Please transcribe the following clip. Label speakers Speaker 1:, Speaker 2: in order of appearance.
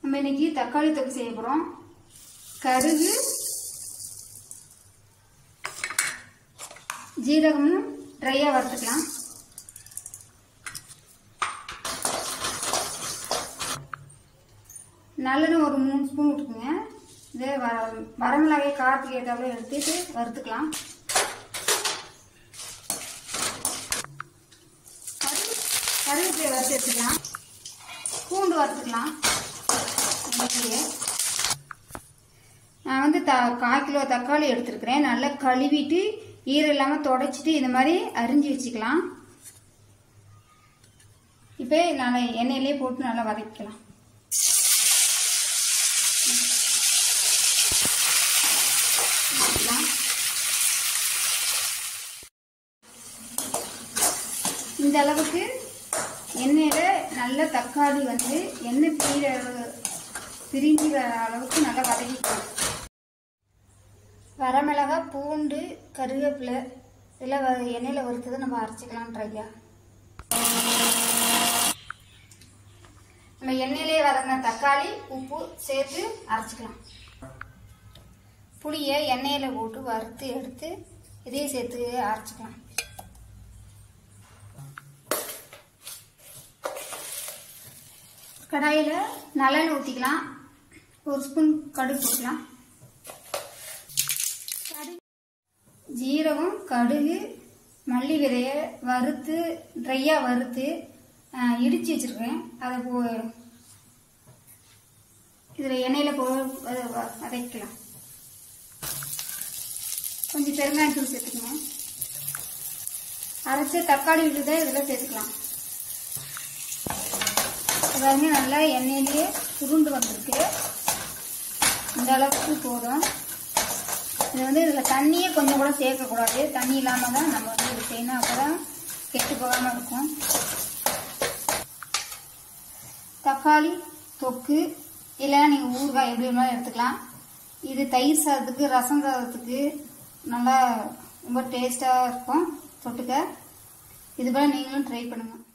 Speaker 1: நம்ம இன்னைக்கு தக்காளி தொக்கு செய்ய போகிறோம் கருகு ஜீரகமும் ட்ரையாக வறுத்துக்கலாம் நல்லெண்ணெய் ஒரு மூணு ஸ்பூன் விட்டுக்குங்க இதே வர வரமிளகாய் காரத்துக்கு ஏற்றாப்புல எடுத்துட்டு வறுத்துக்கலாம் கருவேப்பிலை வறுத்து எடுத்துக்கலாம் பூண்டு வறுத்துக்கலாம் எண்ணெயிலேயே. நான் வந்து த கால் கிலோ தக்காளி எடுத்துருக்கிறேன் நல்லா கழுவிட்டு ஈரம் இல்லாமல் தொடச்சிட்டு இந்த மாதிரி அரிஞ்சு வச்சுக்கலாம் இப்போ நல்லா எண்ணெயிலே போட்டு நல்லா வதக்கிக்கலாம் வதக்கிக்கலாம். இந்த அளவுக்கு எண்ணெயில நல்ல தக்காளி வந்து எண்ணெய் பிரிகிற அளவு- பிரிஞ்சு வர அளவுக்கு நல்லா வதக்கிக்கலாம் வரமிளகாய் பூண்டு கருவேப்பிலை இதெல்லாம் வ- எண்ணெயில் வறுத்ததை நம்ம அரைச்சிக்கலாம் ட்ரையா நம்ம எண்ணெயிலே வதங்கின தக்காளி உப்பு சேர்த்து அரைச்சிக்கலாம் புளியை எண்ணெயில் போட்டு வறுத்து எடுத்து இதையும் சேர்த்து அரைச்சிக்கலாம் கடாயில் நல்லெண்ணெய் ஊற்றிக்கலாம் ஒரு ஸ்பூன் கடுகு போட்டுக்கலாம் கடுகு ஜீரகம் கடுகு மல்லி விதையை வறுத்து ட்ரையாக வறுத்து ஆஹ், இடிச்சு வச்சுருக்கேன் அதை போ இதில் எண்ணெயில் போ வ- வ- வதக்கலாம் கொஞ்சம் பெருங்காயத்தூள் சேர்த்துக்கணும் அரைச்ச தக்காளி விழுதை இதில் சேர்த்துக்கலாம் பாருங்க நல்லா எண்ணெயிலேயே சுருண்டு வந்திருக்கு இந்த அளவுக்கு போதும் இது வந்து இதில் தண்ணியே கொஞ்சம் கூட சேர்க்கக்கூடாது தண்ணி இல்லாமல் தான் நம்ம வந்து இது செய்யணும் அப்போ தான் கெட்டு போகாமல் இருக்கும் தக்காளி தொக்கு இல்லைன்னா நீங்கள் ஊறுகாய் எப்படி வேணாலும் எடுத்துக்கலாம் இது தயிர் சாதத்துக்கு ரசம் சாதத்துக்கு நல்லா ரொம்ப டேஸ்ட்டாக இருக்கும் தொட்டுக்க இது போல் நீங்களும் ட்ரை பண்ணுங்கள்